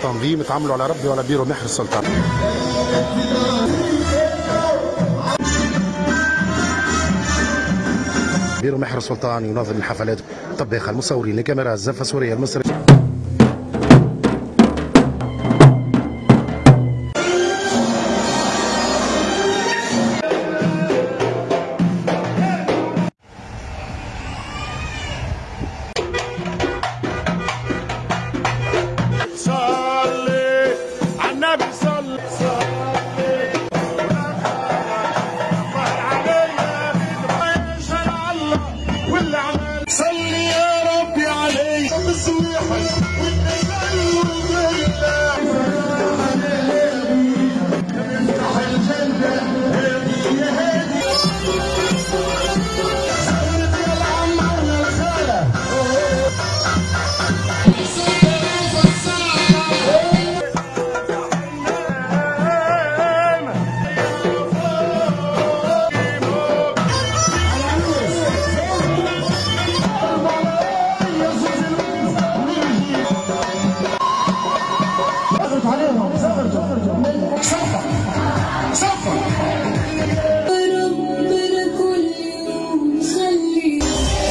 تنظيم تعملوا على ربي وعلى بيرو محر السلطان بيرو محر السلطان ينظم الحفلات طباخة المصورين الكاميرا الزفة سوريا المصري صلي على النبي صلي صلي واللي عمل صلي يا ربي عليه بسويحك افتح الجنة هادي يا هادي سلم يا العم على الخالة ربنا كل يوم خلي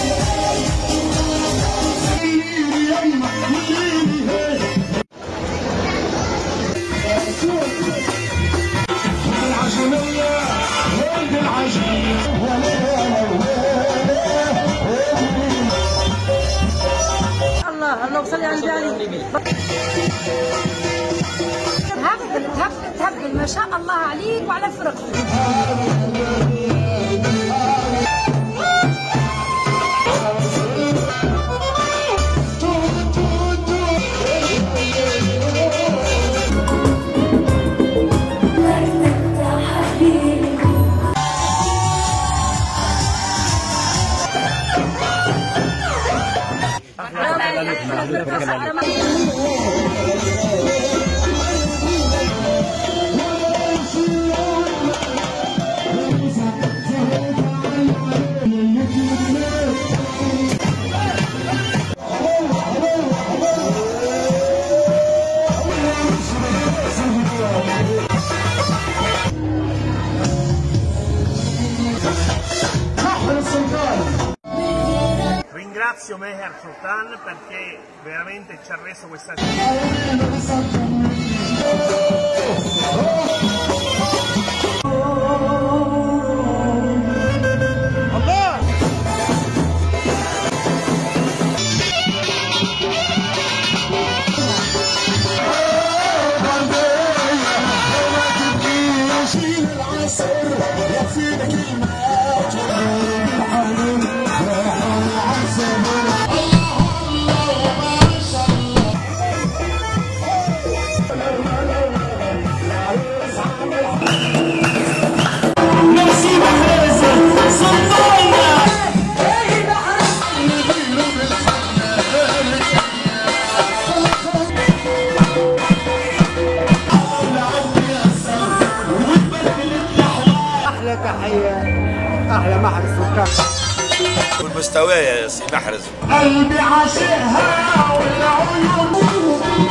الله اللهم صل على النبي تهبل تهبل تهبل ما شاء الله عليك وعلى فرقتك Ringrazio Meher Sultan perché veramente ci ha reso questa Allah! احلى تحيه احلى محر السلطان والمستوى يا سي محرز قلبي عاشقها والعيون